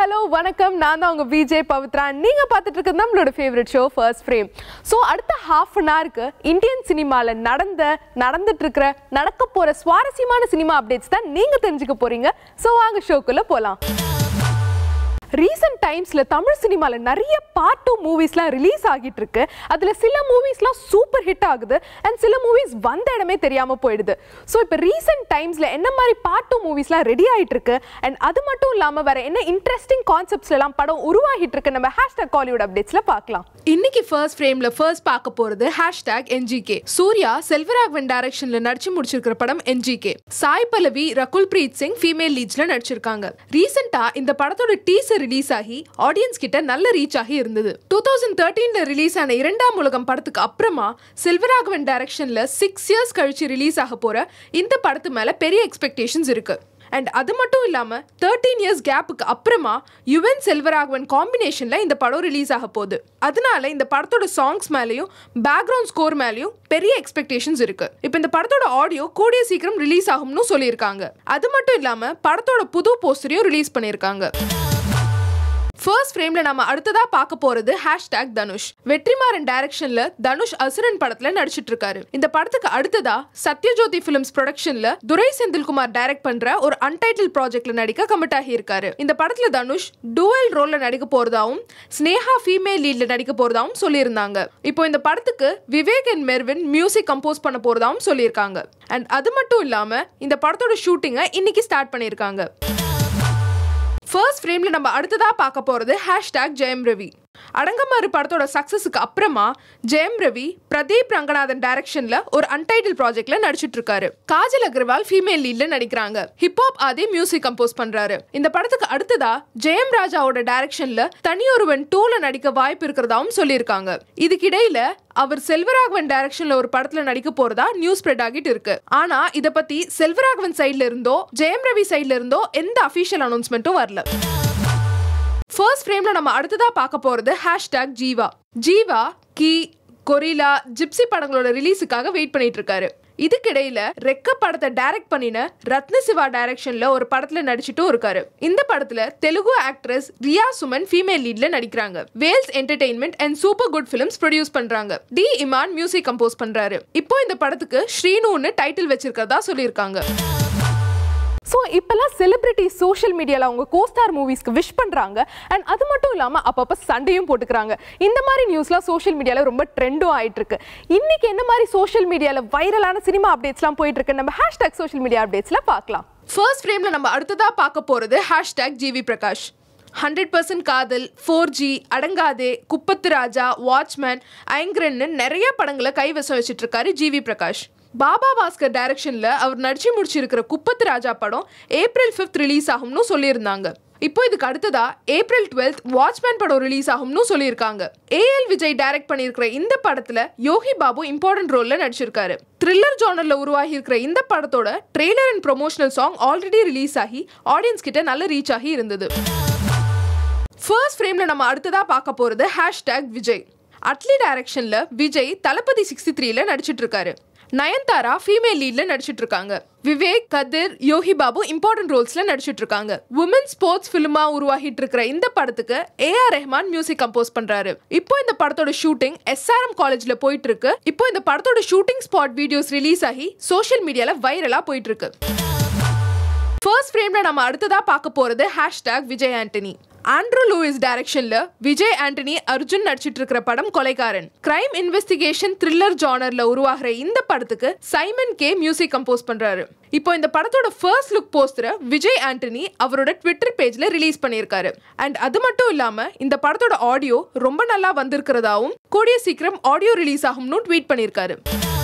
hello வணக்கம் நான் தான் உங்க விஜய் பவித்ரா நீங்க பார்த்துட்டு இருக்கிறது நம்மளோட favourite show first frame so அடுத்த ஹாஃப் அன் ஹவருக்கு இந்தியன் சினிமாவில் நடந்த நடந்துட்டு இருக்கிற நடக்க போற சுவாரஸ்யமான சினிமா அப்டேட்ஸ் தான் நீங்க தெரிஞ்சுக்க போறீங்க ஸோ வாங்க ஷோக்குள்ள போலாம் ரீசெண்ட் டைம்ஸ்ல தமிழ் சினிமால நிறைய பார்ட் டூ மூவிஸ்லாம் ரிலீஸ் ஆகிட்டு இருக்கு அதுல சில மூவிஸ்லாம் சூப்பர் ஹிட் ஆகுது அண்ட் சில மூவிஸ் வந்த இடமே தெரியாம போயிடுது ஸோ இப்போ ரீசெண்ட் டைம்ஸ்ல என்ன மாதிரி பார்ட் டூ மூவிஸ்லாம் ரெடி ஆயிட்டு இருக்கு அண்ட் அது மட்டும் இல்லாம வேற என்ன இன்ட்ரெஸ்டிங் கான்செப்ட்ஸ்ல எல்லாம் படம் உருவாகிட்டு இருக்கு நம்ம ஹேஷ்டாக் காலிவுட் அப்டேட்ஸ்ல பார்க்கலாம் இன்னைக்கு ஃபர்ஸ்ட் ஃப்ரேம்ல ஃபர்ஸ்ட் பார்க்க போறது ஹேஷ்டாக் என்ஜிகே சூர்யா செல்வராகவன் டைரக்ஷன்ல நடிச்சு முடிச்சிருக்கிற படம் என்ஜிகே சாய் பல்லவி ரகுல் பிரீத் சிங் ஃபீமேல் லீட்ஸ்ல நடிச்சிருக்காங்க ரீசெண்டா இந்த படத்தோட டீசர் ரிலீஸ் ஆகி ஆடியன்ஸ் கிட்ட நல்ல ரீச் ஆகி இருந்தது டூ தௌசண்ட் தேர்ட்டீன்ல ரிலீஸ் ஆன இரண்டாம் உலகம் படத்துக்கு அப்புறமா செல்வராகவன் டைரக்ஷன்ல சிக்ஸ் இயர்ஸ் கழிச்சு ரிலீஸ் ஆக போற இந்த படத்து மேல பெரிய எக்ஸ்பெக்டேஷன்ஸ் இருக்கு அண்ட் அது மட்டும் இல்லாம தேர்ட்டீன் இயர்ஸ் கேப்புக்கு அப்புறமா யுவன் செல்வராகவன் காம்பினேஷன்ல இந்த படம் ரிலீஸ் ஆக போகுது அதனால இந்த படத்தோட சாங்ஸ் மேலேயும் பேக்ரவுண்ட் ஸ்கோர் மேலேயும் பெரிய எக்ஸ்பெக்டேஷன்ஸ் இருக்கு இப்போ இந்த படத்தோட ஆடியோ கூடிய சீக்கிரம் ரிலீஸ் ஆகும்னு சொல்லியிருக்காங்க அது மட்டும் இல்லாம படத்தோட புது போஸ்டரையும் ரிலீஸ் பண்ணியிருக்காங்க ஃபர்ஸ்ட் ஃப்ரேம்ல நம்ம அடுத்ததா பார்க்க போறது ஹேஷ்டாக் தனுஷ் வெற்றிமாறன் டைரக்ஷன்ல தனுஷ் அசுரன் படத்துல நடிச்சிட்டு இருக்காரு இந்த படத்துக்கு அடுத்ததா சத்யஜோதி பிலிம்ஸ் ப்ரொடக்ஷன்ல துரை செந்தில்குமார் டைரக்ட் பண்ற ஒரு அன்டைட்டில் ப்ராஜெக்ட்ல நடிக்க கமிட் ஆகி இருக்காரு இந்த படத்துல தனுஷ் டுவல் ரோல்ல நடிக்க போறதாவும் ஸ்னேஹா ஃபீமேல் லீட்ல நடிக்க போறதாவும் சொல்லியிருந்தாங்க இப்போ இந்த படத்துக்கு Vivek and Mervin music compose பண்ண போறதாவும் சொல்லியிருக்காங்க அண்ட் அது மட்டும் இல்லாம இந்த படத்தோட ஷூட்டிங்கை இன்னைக்கு ஸ்டார்ட் பண்ணியிருக்காங்க ஃபர்ஸ்ட் ஃப்ரேம்ல நம்ம அடுத்ததா பார்க்க போறது ஹேஷ்டாக் ஜெயம் ரவி அடங்கமாறு படத்தோட சக்சஸுக்கு அப்புறமா ஜெயம் ரவி பிரதீப் ரங்கநாதன் டைரக்ஷன்ல ஒரு அன்டைட்டில் ப்ராஜெக்ட்ல நடிச்சிட்டு இருக்காரு காஜல் அகர்வால் ஃபீமேல் லீட்ல நடிக்கிறாங்க ஹிப்ஹாப் ஆதி மியூசிக் கம்போஸ் பண்றாரு இந்த படத்துக்கு அடுத்ததா ஜெயம் ராஜாவோட டைரக்ஷன்ல தனியொருவன் டூல நடிக்க வாய்ப்பு இருக்கிறதாவும் சொல்லியிருக்காங்க இதுக்கிடையில அவர் செல்வராகவன் டைரக்ஷன்ல ஒரு படத்துல நடிக்க போறதா நியூஸ் ஸ்ப்ரெட் ஆகிட்டு இருக்கு ஆனா இத பத்தி செல்வராகவன் சைட்ல இருந்தோ ஜெயம் ரவி சைட்ல இருந்தோ எந்த அபிஷியல் அனௌன்ஸ்மெண்ட்டும் வரல ஃபர்ஸ்ட் ஃப்ரேம்ல நம்ம அடுத்ததா பார்க்க போறது hashtag Jiiva Jiiva Kee Gorilla Gypsy படங்களோட ரிலீஸுக்காக வெயிட் பண்ணிட்டு இருக்காரு இதுக்கிடையில ரெக்க படத்தை டைரக்ட் பண்ணின ரத்ன சிவா டைரக்ஷன்ல ஒரு படத்துல நடிச்சிட்டும் இருக்காரு இந்த படத்துல தெலுங்கு ஆக்ட்ரஸ் ரியா சுமன் ஃபீமேல் லீட்ல நடிக்கிறாங்க Vels entertainment and super good films produce பண்றாங்க டி இமான் மியூசிக் கம்போஸ் பண்றாரு இப்போ இந்த படத்துக்கு ஸ்ரீனுன்னு டைட்டில் வச்சிருக்கிறதா சொல்லியிருக்காங்க ஸோ இப்போல்லாம் செலிபிரிட்டி சோஷியல் மீடியாவில் அவங்க கோஸ்டார் மூவிஸ்க்கு விஷ் பண்ணுறாங்க அண்ட் அது மட்டும் இல்லாமல் அப்பப்போ சண்டையும் போட்டுக்கிறாங்க இந்த மாதிரி நியூஸ்லாம் சோஷியல் மீடியாவில் ரொம்ப ட்ரெண்டும் ஆயிட்டு இருக்கு இன்னைக்கு என்ன மாதிரி சோஷியல் மீடியாவில் வைரலான சினிமா அப்டேட்ஸ்லாம் போயிட்டு இருக்கு நம்ம ஹேஷ்டாக் சோஷியல் மீடியா அப்டேட்ஸில் பார்க்கலாம் ஃபர்ஸ்ட் ஃப்ரேம்ல நம்ம அடுத்ததா பார்க்க போறது hashtag GV Prakash hundred percent Kadhal four G Adangathey Kuppathu Raja Watchman ஐங்கரன்னு நிறைய படங்களை கைவசம் வச்சுட்டு இருக்காரு ஜிவி பிரகாஷ் பாபா பாஸ்கர் டைரக்ஷன்ல அவர் நடிச்சு முடிச்சிருக்கிற குப்பத்து ராஜா படம் ஏப்ரல் ஃபிஃப்த் ரிலீஸ் ஆகும்னு சொல்லியிருந்தாங்க இப்போ இதுக்கு அடுத்ததா ஏப்ரல் டுவெல்த் வாட்ச்மேன் படம் ரிலீஸ் ஆகும்னு சொல்லியிருக்காங்க ஏஎல் விஜய் டைரக்ட் பண்ணியிருக்கிற இந்த படத்துல யோகி பாபு இம்பார்ட்டன்ட் ரோல்ல நடிச்சிருக்காரு த்ரில்லர் ஜானர்ல உருவாகி இருக்கிற இந்த படத்தோட trailer and promotional song already release ஆகி ஆடியன்ஸ் கிட்ட நல்ல ரீச் ஆகி இருந்தது ஃபர்ஸ்ட் ஃப்ரேம்ல நம்ம அடுத்ததா பார்க்க போறது ஹேஷ்டாக் விஜய் அட்லி டைரக்ஷன்ல விஜய் தளபதி சிக்ஸ்டி த்ரீல நடிச்சிட்டு இருக்காரு நயன்தாரா ஃபீமேல் லீட்ல நடிச்சிட்டு இருக்காங்க விவேக் கதிர் யோகி பாபு இம்பார்ட்டன்ட் ரோல்ஸ்ல நடிச்சிட்டு இருக்காங்க உமன் ஸ்போர்ட்ஸ் ஃபிலிமா உருவாகிட்டு இருக்கிற இந்த படத்துக்கு A R Rahman music compose பண்றாரு இப்போ இந்த படத்தோட ஷூட்டிங் எஸ்ஆர்எம் காலேஜ்ல போயிட்டு இருக்கு இப்போ இந்த படத்தோட ஷூட்டிங் ஸ்பாட் வீடியோஸ் ரிலீஸ் ஆகி சோஷியல் மீடியால வைரலா போயிட்டு இருக்கு ஃபர்ஸ்ட் ஃப்ரேம்ல நம்ம அடுத்ததா பார்க்க போறது hashtag Vijay Antony Andrew Louis டைரக்ஷன்ல விஜய் ஆண்டனி அர்ஜுன் நடிச்சிட்டு இருக்கிற படம் கொலைகாரன் கிரைம் இன்வெஸ்டிகேஷன் த்ரில்லர் ஜானர்ல உருவாகிற இந்த படத்துக்கு சைமன் கே மியூசிக் கம்போஸ் பண்றாரு இப்போ இந்த படத்தோட ஃபர்ஸ்ட் லுக் போஸ்டரை விஜய் ஆண்டனி அவரோட ட்விட்டர் பேஜ்ல ரிலீஸ் பண்ணியிருக்காரு அண்ட் அது மட்டும் இல்லாம இந்த படத்தோட ஆடியோ ரொம்ப நல்லா வந்திருக்கிறதாவும் கூடிய சீக்கிரம் ஆடியோ ரிலீஸ் ஆகும்னு ட்வீட் பண்ணியிருக்காரு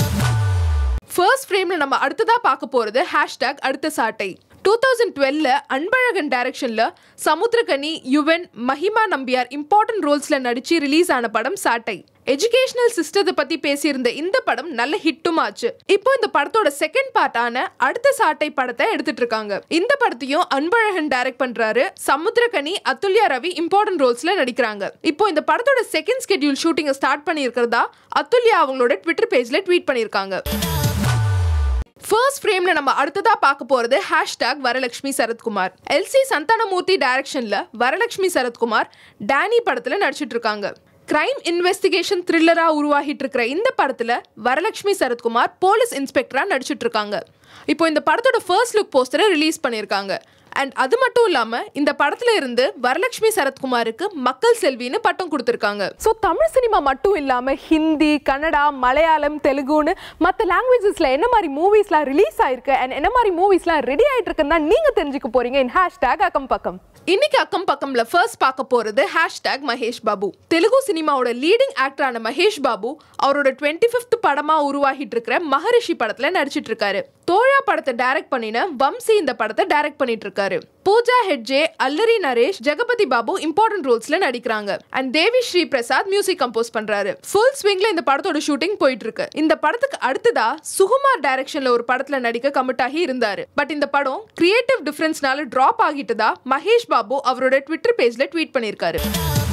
ஃபர்ஸ்ட் ஃப்ரேம்ல நம்ம அடுத்ததா பார்க்க போறது ஹேஷ்டாக் அடுத்த சாட்டை டூ தௌசண்ட் டுவெல்ல அன்பழகன் டைரக்ஷன்ல சமுத்திரகனி யுவன் மஹிமா நம்பியார் இம்பார்ட்டன்ட் ரோல்ஸ்ல நடிச்சு ரிலீஸ் ஆன படம் சாட்டை எஜுகேஷனல் சிஸ்டத்தை பத்தி பேசியிருந்த இந்த படம் நல்ல ஹிட்டும் ஆச்சு இப்போ இந்த படத்தோட செகண்ட் பார்ட்டான அடுத்த சாட்டை படத்தை எடுத்துட்டு இருக்காங்க இந்த படத்தையும் அன்பழகன் டைரக்ட் பண்றாரு சமுத்திரகனி அத்துல்யா ரவி இம்பார்ட்டன்ட் ரோல்ஸ்ல நடிக்கிறாங்க இப்போ இந்த படத்தோட செகண்ட் ஸ்கெட்யூல் ஷூட்டிங்கை ஸ்டார்ட் பண்ணியிருக்கிறதா அத்துல்யா அவங்களோட ட்விட்டர் பேஜ்ல ட்வீட் பண்ணியிருக்காங்க ஃபர்ஸ்ட் ஃப்ரேம்ல நம்ம அடுத்ததா பார்க்க போறது ஹேஷ்டாக் வரலட்சுமி சரத்குமார் எல்சி சந்தானமூர்த்தி டைரக்ஷன்ல வரலட்சுமி சரத்குமார் டேனி படத்துல நடிச்சிட்டு இருக்காங்க கிரைம் இன்வெஸ்டிகேஷன் த்ரில்லரா உருவாகிட்டு இருக்கிற இந்த படத்துல வரலட்சுமி சரத்குமார் போலீஸ் இன்ஸ்பெக்டரா நடிச்சிட்டு இருக்காங்க இப்போ இந்த படத்தோட ஃபர்ஸ்ட் லுக் போஸ்டரை ரிலீஸ் பண்ணியிருக்காங்க அண்ட் அது மட்டும் இல்லாம இந்த படத்துல இருந்து வரலட்சுமி சரத்குமாருக்கு மக்கள் செல்வின்னு பட்டம் கொடுத்திருக்காங்க ஸோ தமிழ் சினிமா மட்டும் இல்லாமல் ஹிந்தி கன்னடா மலையாளம் தெலுங்குன்னு மற்ற லாங்குவேஜஸில் என்ன மாதிரி மூவிஸ்லாம் ரிலீஸ் ஆயிருக்கு அண்ட் என்ன மாதிரி மூவிஸ்லாம் ரெடி ஆயிட்டு இருக்குன்னு தான் நீங்கள் தெரிஞ்சுக்க போறீங்க இன் ஹேஷ்டேக் அக்கம் பக்கம் இன்னைக்கு அக்கம் பக்கம்ல ஃபர்ஸ்ட் பார்க்க போறது ஹேஷ்டாக் மகேஷ் பாபு தெலுங்கு சினிமாவோட லீடிங் ஆக்டரான மகேஷ் பாபு அவரோட டுவெண்ட்டி ஃபிஃப்த் படமா உருவாகிட்டு இருக்கிற மகரிஷி படத்துல நடிச்சிட்டு இருக்காரு தோழா படத்தை டைரக்ட் பண்ணின வம்சி இந்த படத்தை டைரக்ட் பண்ணிட்டு இருக்காரு பூஜா ஹெட்ஜே அல்லரி நரேஷ் ஜெகபதி பாபு இம்பார்ட்டன்ட் ரோல்ஸ்ல நடிக்கிறாங்க and Devi Sri Prasad music compose பண்றாரு ஃபுல் ஸ்விங்ல இந்த படத்தோட ஷூட்டிங் போயிட்டு இருக்கு இந்த படத்துக்கு அடுத்ததா சுகுமார் டைரக்ஷன்ல ஒரு படத்துல நடிக்க கமிட் ஆகி இருந்தாரு பட் இந்த படம் கிரியேட்டிவ் டிஃபரன்ஸ்னால டிராப் ஆகிட்டதா மகேஷ் பாபு அவரோட ட்விட்டர் பேஜ்ல ட்வீட் பண்ணியிருக்காரு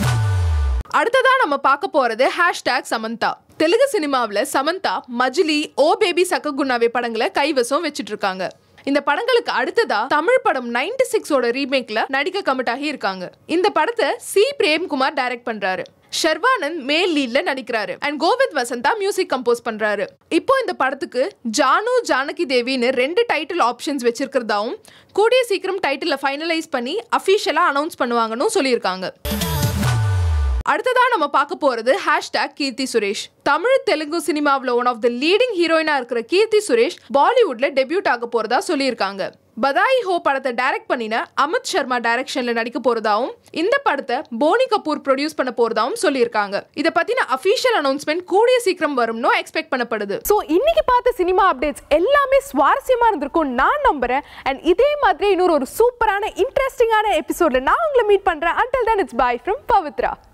அடுத்ததா நம்ம பார்க்க போறது ஹேஷ்டாக் சமந்தா தெலுங்கு சினிமாவில் சமந்தா மஜிலி ஓ பேபி சக்ககுன்னாவே படங்களை கைவசம் வச்சிட்டு இருக்காங்க இந்த படங்களுக்கு அடுத்ததா தமிழ் படம் நைன்டி சிக்ஸோட ரீமேக்ல நடிக்க கமிட் ஆகி இருக்காங்க இந்த படத்தை சி பிரேம்குமார் டைரக்ட் பண்றாரு ஷர்வானந்த் மேல் லீட்ல நடிக்கிறாரு and Govind Vasantha music compose பண்றாரு இப்போ இந்த படத்துக்கு ஜானு ஜானகி தேவின்னு ரெண்டு டைட்டில் ஆப்ஷன்ஸ் வச்சிருக்கிறதாவும் கூடிய சீக்கிரம் டைட்டிலை ஃபைனலைஸ் பண்ணி அஃபீஷியலா அனௌன்ஸ் பண்ணுவாங்கன்னு சொல்லியிருக்காங்க அடுத்ததா நம்ம பார்க்க போறது ஹேஷ்டாக் கீர்த்தி சுரேஷ் தமிழ் தெலுங்கு சினிமாவில் ஒன் ஆஃப் த லீடிங் ஹீரோயினா இருக்கிற கீர்த்தி சுரேஷ் பாலிவுட்ல டெபியூட் ஆக போறதா சொல்லியிருக்காங்க பதாய் ஹோ படத்தை டைரக்ட் பண்ணின அமித் சர்மா டைரக்ஷன்ல நடிக்க போறதாவும் இந்த படத்தை போனி கபூர் ப்ரொடியூஸ் பண்ண போறதாவும் சொல்லியிருக்காங்க இதை பத்தின அஃபீஷியல் அனௌன்ஸ்மெண்ட் கூடிய சீக்கிரம் வரும்னு எக்ஸ்பெக்ட் பண்ணப்படுது ஸோ இன்னைக்கு பார்த்த சினிமா அப்டேட்ஸ் எல்லாமே சுவாரஸ்யமா இருந்திருக்கும் நான் நம்புறேன் அண்ட் இதே மாதிரி இன்னொரு ஒரு சூப்பரான இன்ட்ரெஸ்டிங்கான எபிசோட்ல நான் உங்களை மீட் பண்றேன் until then it's bye from Pavithra